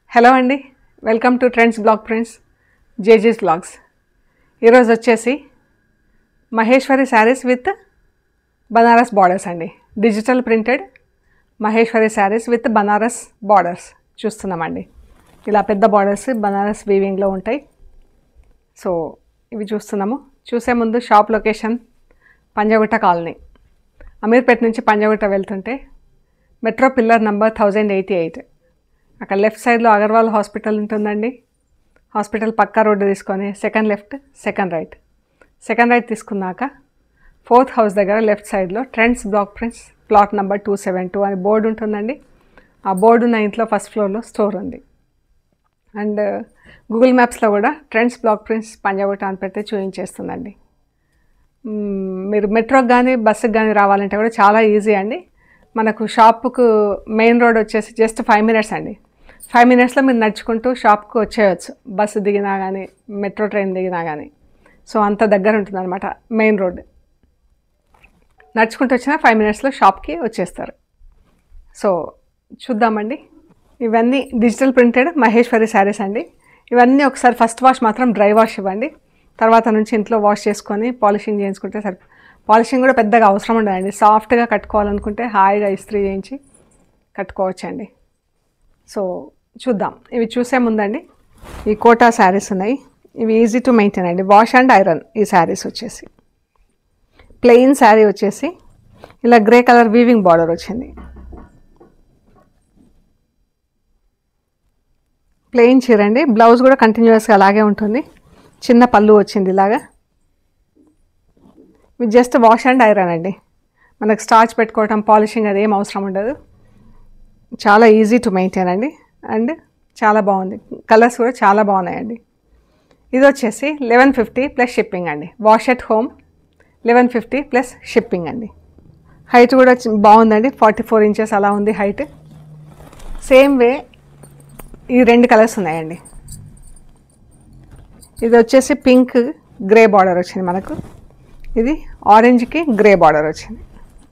hello అండి welcome to trends block prints జేజీస్ blogs ఈరోజు వచ్చేసి మహేశ్వరి శారీస్ విత్ బనారస్ బార్డర్స్ అండి digital printed Maheshwari saris with Banaras borders చూస్తున్నామండి ఇలా పెద్ద బార్డర్స్ బనారస్ వీవింగ్లో ఉంటాయి సో ఇవి చూస్తున్నాము చూసే ముందు shop location Panjagutta colony Ameerpet నుంచి పంజగుట్ట వెళ్తుంటే metro pillar number thousand eighty eight అక్కడ లెఫ్ట్ సైడ్లో అగర్వాల్ హాస్పిటల్ ఉంటుందండి హాస్పిటల్ పక్క రోడ్డు తీసుకొని second left second right second right తీసుకున్నాక ఫోర్త్ హౌస్ దగ్గర లెఫ్ట్ సైడ్లో trends block prints plot number two seven two అని బోర్డు ఉంటుందండి ఆ బోర్డు ఉన్న ఇంట్లో ఫస్ట్ ఫ్లోర్లో స్టోర్ ఉంది అండ్ గూగుల్ మ్యాప్స్లో కూడా ట్రెండ్స్ బ్లాక్ ప్రింట్స్ పంజాగుట్ట అని పెడితే చూపించేస్తుందండి మ్మ్, మీరు మెట్రోకి కానీ బస్సుకి కానీ రావాలంటే కూడా చాలా ఈజీ అండి మనకు షాప్కు మెయిన్ రోడ్ వచ్చేసి జస్ట్ ఫైవ్ మినిట్స్ అండి ఫైవ్ మినిట్స్లో మీరు నడుచుకుంటూ షాప్కి వచ్చేయచ్చు బస్సు దిగినా కానీ మెట్రో ట్రైన్ దిగినా కానీ సో అంత దగ్గర ఉంటుందన్నమాట మెయిన్ రోడ్ నడుచుకుంటూ వచ్చినా ఫైవ్ మినిట్స్లో షాప్కి వచ్చేస్తారు సో చూద్దామండి ఇవన్నీ డిజిటల్ ప్రింటెడ్ మహేశ్వరి శారీస్ అండి ఇవన్నీ ఒకసారి ఫస్ట్ వాష్ మాత్రం డ్రై వాష్ ఇవ్వండి తర్వాత నుంచి ఇంట్లో వాష్ చేసుకొని పాలిషింగ్ చేయించుకుంటే సరి పాలిషింగ్ కూడా పెద్దగా అవసరం ఉండదండి సాఫ్ట్గా కట్టుకోవాలనుకుంటే హాయిగా ఇస్త్రీ చేయించి కట్టుకోవచ్చండి సో చూద్దాం ఇవి చూసే ముందండి ఈ కోటా శారీస్ ఉన్నాయి ఇవి ఈజీ టు మెయింటైన్ అండి వాష్ అండ్ ఐరన్ ఈ శారీస్ వచ్చేసి ప్లెయిన్ శారీ వచ్చేసి ఇలా గ్రే కలర్ వీవింగ్ బార్డర్ వచ్చింది ప్లెయిన్ చీర అండి బ్లౌజ్ కూడా కంటిన్యూస్గా అలాగే ఉంటుంది చిన్న పళ్ళు వచ్చింది ఇలాగా ఇది జస్ట్ వాష్ అండ్ ఐరన్ అండి మనకు స్టార్చ్ పెట్టుకోవటం పాలిషింగ్ అది ఏం అవసరం ఉండదు చాలా ఈజీ టు మెయింటైన్ అండి అండ్ చాలా బాగుంది కలర్స్ కూడా చాలా బాగున్నాయండి ఇది వచ్చేసి లెవెన్ ఫిఫ్టీ ప్లస్ షిప్పింగ్ అండి wash at home eleven fifty plus shipping అండి హైట్ కూడా చి- బాగుందండి ఫార్టీ ఫోర్ ఇంచెస్ అలా ఉంది హైట్ సేమ్ వే ఈ రెండు కలర్స్ ఉన్నాయండి ఇది వచ్చేసి పింక్ గ్రే బార్డర్ వచ్చింది మనకు ఇది ఆరెంజ్కి గ్రే బార్డర్ వచ్చింది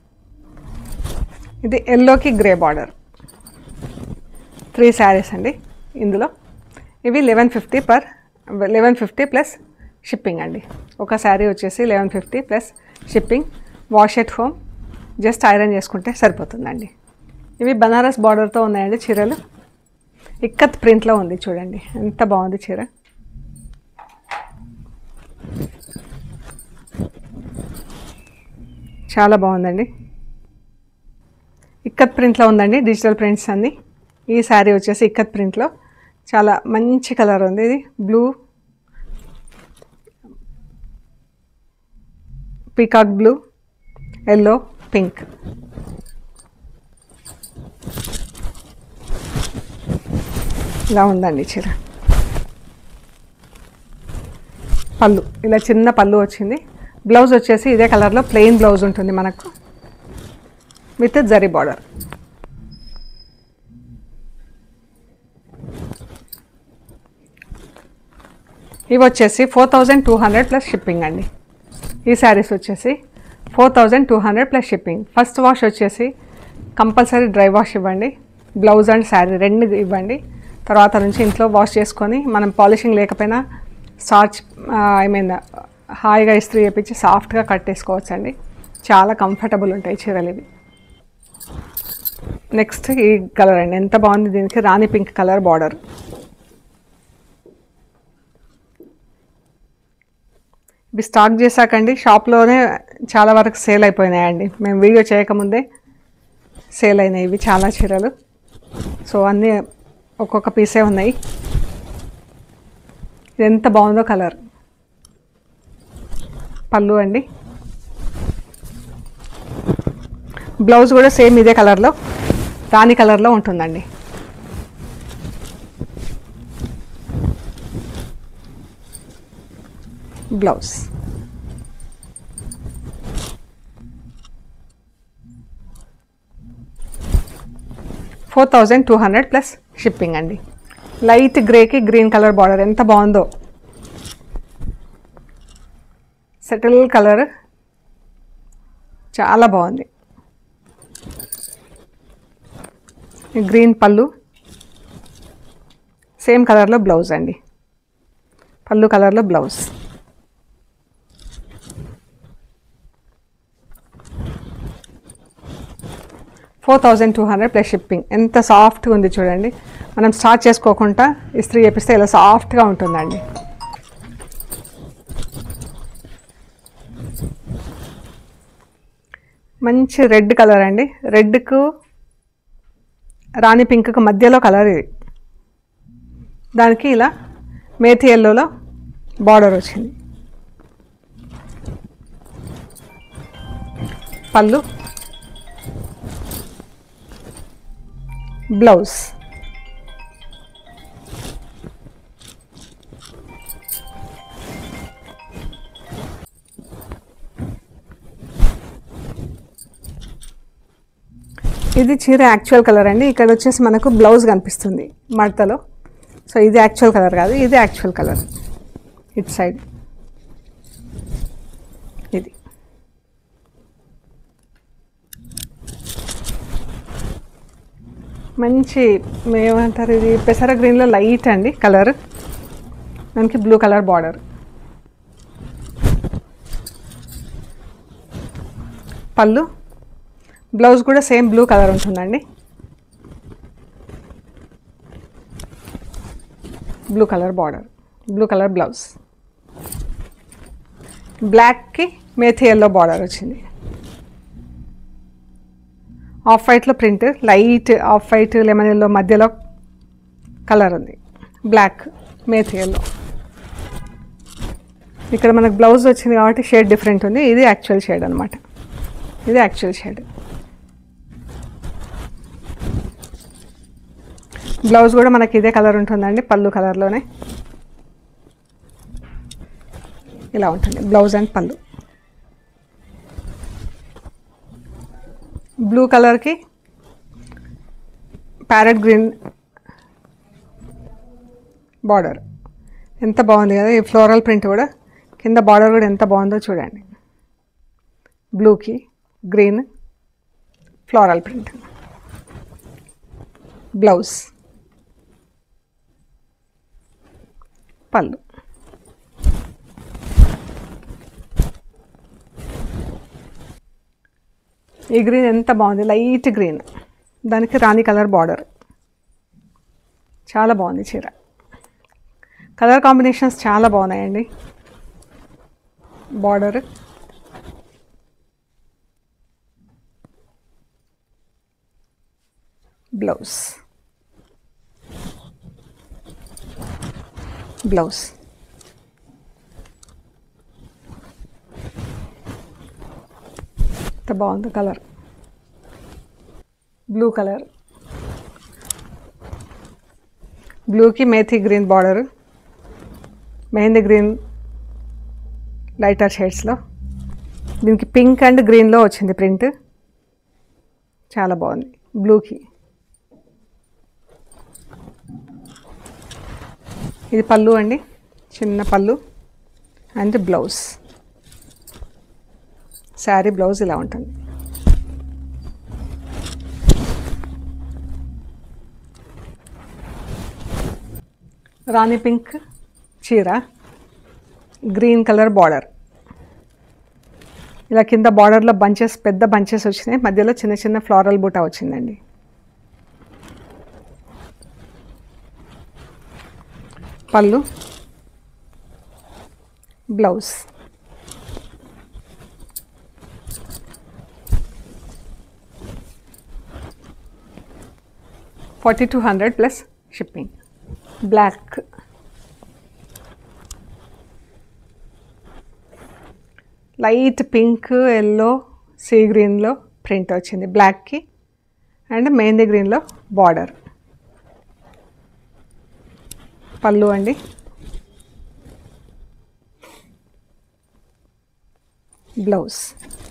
ఇది ఎల్లోకి గ్రే బార్డర్ త్రీ శారీస్ అండి ఇందులో ఇవి eleven fifty per eleven fifty plus shipping అండి ఒక శారీ వచ్చేసి eleven fifty plus shipping wash at home just iron చేసుకుంటే సరిపోతుందండి ఇవి బనారస్ బార్డర్తో ఉన్నాయండి చీరలు ఇక్కత్ ప్రింట్లో ఉంది చూడండి ఎంత బాగుంది చీర చాలా బాగుందండి ఇక్కత్ ప్రింట్లో ఉందండి డిజిటల్ ప్రింట్స్ అన్ని ఈ శారీ వచ్చేసి ఇక్కత్ ప్రింట్లో చాలా మంచి కలర్ ఉంది ఇది blue peacock blue yellow pink ఇలా ఉందండి చీర పళ్ళు ఇలా చిన్న పళ్ళు వచ్చింది బ్లౌజ్ వచ్చేసి ఇదే కలర్లో ప్లెయిన్ బ్లౌజ్ ఉంటుంది మనకు విత్ జరీ బార్డర్ ఇవి వచ్చేసి four thousand two hundred plus shipping అండి ఈ శారీస్ వచ్చేసి four thousand two hundred plus shipping first wash వచ్చేసి కంపల్సరీ డ్రై వాష్ ఇవ్వండి బ్లౌజ్ అండ్ శారీ రెండు ఇవ్వండి తర్వాత నుంచి ఇంట్లో వాష్ చేసుకొని మనం పాలిషింగ్ లేకపోయినా స్టార్చ్ ఐ మీన్ హాయిగా ఇస్త్రీ చేపించి సాఫ్ట్గా కట్టేసుకోవచ్చు అండి చాలా కంఫర్టబుల్ ఉంటాయి చీరలు ఇవి నెక్స్ట్ ఈ కలర్ అండి ఎంత బాగుంది దీనికి రాణి పింక్ కలర్ బార్డర్ ఇవి స్టాక్ చేశాకండి షాప్లోనే చాలా వరకు సేల్ అయిపోయినాయండి మేము వీడియో చేయకముందే సేల్ అయినాయి ఇవి చాలా చీరలు సో అన్నీ ఒక్కొక్క పీసే ఉన్నాయి ఇది ఎంత బాగుందో కలర్ పళ్ళు అండి బ్లౌజ్ కూడా సేమ్ ఇదే కలర్లో రాణి కలర్లో ఉంటుందండి blouse four thousand two hundred plus shipping అండి లైట్ గ్రేకి గ్రీన్ కలర్ బార్డర్ ఎంత బాగుందో సెటిల్ కలర్ చాలా బాగుంది గ్రీన్ పళ్ళు సేమ్ కలర్లో బ్లౌజ్ అండి పళ్ళు కలర్లో blouse four thousand two hundred plus shipping ఎంత సాఫ్ట్గా ఉంది చూడండి మనం స్టార్ట్ చేసుకోకుండా ఇస్త్రీ చేపిస్తే ఇలా సాఫ్ట్గా ఉంటుందండి మంచి రెడ్ కలర్ అండి రెడ్కు రాణి పింక్కు మధ్యలో కలర్ ఇది దానికి ఇలా మేతి ఎల్లోలో బార్డర్ వచ్చింది పళ్ళు బ్లౌజ్ ఇది చీర యాక్చువల్ కలర్ అండి ఇక్కడ వచ్చేసి మనకు బ్లౌజ్ కనిపిస్తుంది మడతలో సో ఇది యాక్చువల్ కలర్ కాదు ఇది యాక్చువల్ కలర్ ఇట్ సైడ్ ఇది మంచి ఏమంటారు ఇది పెసర గ్రీన్లో లైట్ అండి కలర్ దానికి blue colour border pallu blouse కూడా సేమ్ బ్లూ కలర్ ఉంటుందండి blue colour border blue colour blouse బ్లాక్కి మేథి ఎల్లో బార్డర్ వచ్చింది ఆఫ్ వైట్లో print light off white lemon yellow మధ్యలో కలర్ ఉంది బ్లాక్ మేథి ఎల్లో ఇక్కడ మనకు బ్లౌజ్ వచ్చింది కాబట్టి షేడ్ డిఫరెంట్ ఉంది ఇది యాక్చువల్ షేడ్ అనమాట ఇది యాక్చువల్ షేడ్ బ్లౌజ్ కూడా మనకి ఇదే కలర్ ఉంటుందండి పళ్ళు కలర్లోనే ఇలా ఉంటుంది బ్లౌజ్ అండ్ పళ్ళు బ్లూ కలర్కి ప్యారెట్ గ్రీన్ బార్డర్ ఎంత బాగుంది కదా ఈ ఫ్లోరల్ ప్రింట్ కూడా కింద బార్డర్ కూడా ఎంత బాగుందో చూడండి బ్లూకి గ్రీన్ ఫ్లోరల్ ప్రింట్ బ్లౌజ్ పళ్ళు ఈ గ్రీన్ ఎంత బాగుంది లైట్ గ్రీన్ దానికి రాణి కలర్ బార్డర్ చాలా బాగుంది చీర కలర్ కాంబినేషన్స్ చాలా బాగున్నాయండి బార్డర్ బ్లౌజ్ బ్లౌజ్ ఎంత బాగుంది కలర్ బ్లూ కలర్ బ్లూకి methi green border mehndi green lighter షేడ్స్లో దీనికి పింక్ అండ్ గ్రీన్లో వచ్చింది ప్రింట్ చాలా బాగుంది బ్లూకి ఇది పళ్ళు అండి చిన్న పళ్ళు అండ్ బ్లౌజ్ శారీ బ్లౌజ్ ఇలా ఉంటుంది రాణి పింక్ చీర గ్రీన్ కలర్ బార్డర్ ఇలా కింద బార్డర్లో బంచెస్ పెద్ద బంచెస్ వచ్చినాయి మధ్యలో చిన్న చిన్న ఫ్లోరల్ బూటా వచ్చిందండి pallu blouse forty two hundred plus shipping black light pink yellow sea గ్రీన్లో ప్రింట్ వచ్చింది బ్లాక్కి అండ్ మెహందీ గ్రీన్లో బార్డర్ పళ్ళు అండి బ్లౌజ్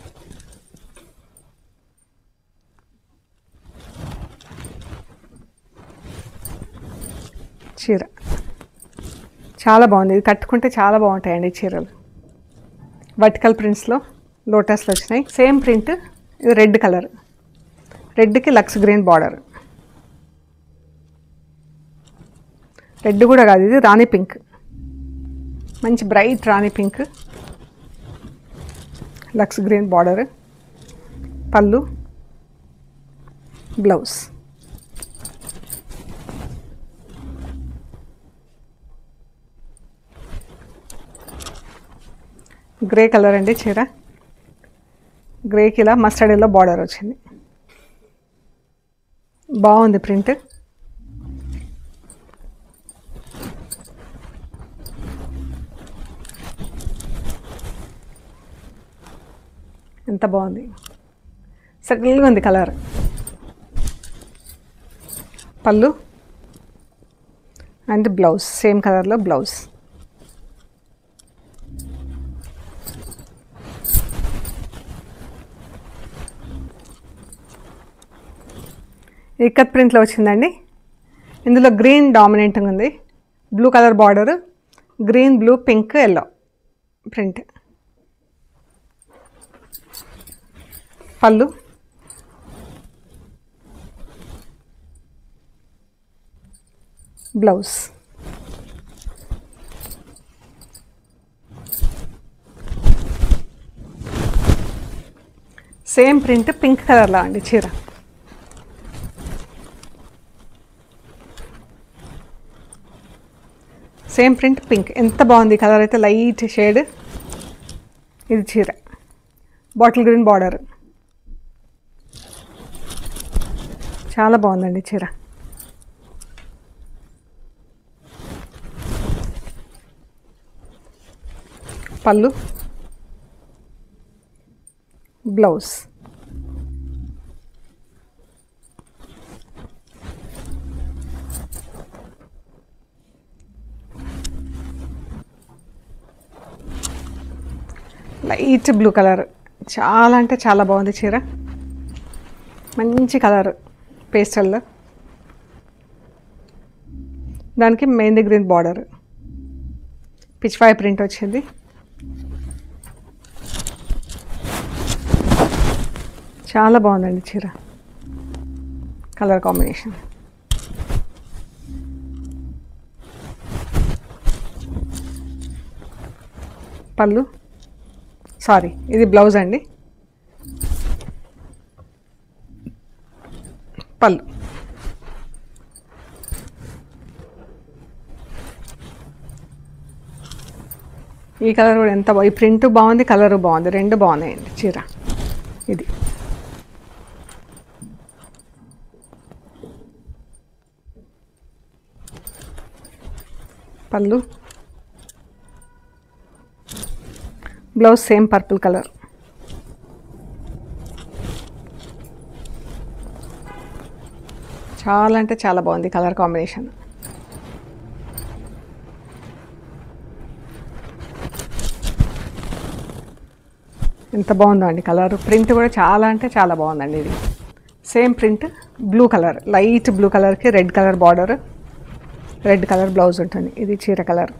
చీర చాలా బాగుంది ఇది కట్టుకుంటే చాలా బాగుంటాయండి ఈ చీరలు వర్టికల్ ప్రింట్స్లో లోటస్లో వచ్చినాయి సేమ్ ప్రింట్ ఇది రెడ్ కలర్ రెడ్కి లక్స్ గ్రీన్ బార్డర్ రెడ్ కూడా కాదు ఇది రాణి పింక్ మంచి bright rani pink lux green border pallu blouse grey colour అండి చీర గ్రేకి ఇలా మస్టర్డ్ ఎల్లో బార్డర్ వచ్చింది బాగుంది ప్రింట్ ఎంత బాగుంది సటిల్గా ఉంది colour pallu and blouse same కలర్లో బ్లౌజ్ ఇక్కత్ ప్రింట్లో వచ్చిందండి ఇందులో గ్రీన్ డామినెంట్గా ఉంది blue colour border green blue pink yellow print pallu blouse same print pink కలర్లో అండి చీర సేమ్ ప్రింట్ పింక్ ఎంత బాగుంది కలర్ అయితే లైట్ షేడ్ ఇది చీర బాటిల్ గ్రీన్ బార్డర్ చాలా బాగుందండి చీర పళ్ళు బ్లౌజ్ లైట్ బ్లూ కలర్ చాలా అంటే చాలా బాగుంది చీర మంచి కలర్ పేస్టల్లో దానికి mehndi green border pichwai print వచ్చింది చాలా బాగుందండి చీర కలర్ కాంబినేషన్ పళ్ళు సారీ ఇది బ్లౌజ్ అండి పళ్ళు ఈ కలర్ కూడా ఎంత బా ఈ ప్రింట్ బాగుంది కలర్ బాగుంది రెండు బాగున్నాయండి చీర ఇది పళ్ళు బ్లౌజ్ సేమ్ పర్పుల్ కలర్ చాలా అంటే చాలా బాగుంది కలర్ కాంబినేషన్ ఎంత బాగుందో అండి కలర్ ప్రింట్ కూడా చాలా అంటే చాలా బాగుందండి ఇది same print blue colour light blue కలర్కి red colour border red colour blouse ఉంటుంది ఇది చీర కలర్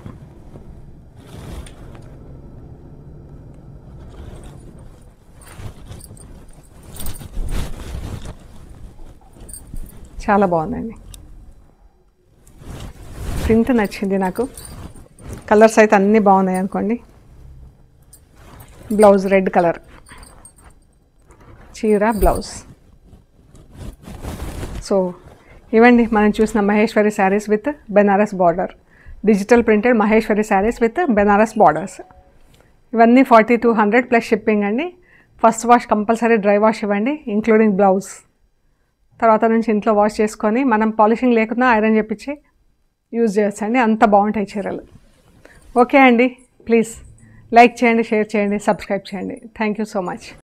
చాలా బాగుందండి ప్రింట్ నచ్చింది నాకు కలర్స్ అయితే అన్నీ బాగున్నాయి అనుకోండి బ్లౌజ్ రెడ్ కలర్ చీర బ్లౌజ్ సో ఇవ్వండి మనం చూసిన Maheshwari saris with Benaras border digital printed Maheshwari saris with Benaras borders ఇవన్నీ forty two hundred plus shipping అండి first wash compulsory dry wash ఇవ్వండి ఇంక్లూడింగ్ బ్లౌజ్ తర్వాత నుంచి ఇంట్లో వాష్ చేసుకొని మనం పాలిషింగ్ లేకుండా ఐరన్ చేపించి యూజ్ చేయొచ్చండి అంత బాగుంటాయి చీరలు ఓకే అండి ప్లీజ్ లైక్ చేయండి షేర్ చేయండి సబ్స్క్రైబ్ చేయండి థ్యాంక్ యూ సో మచ్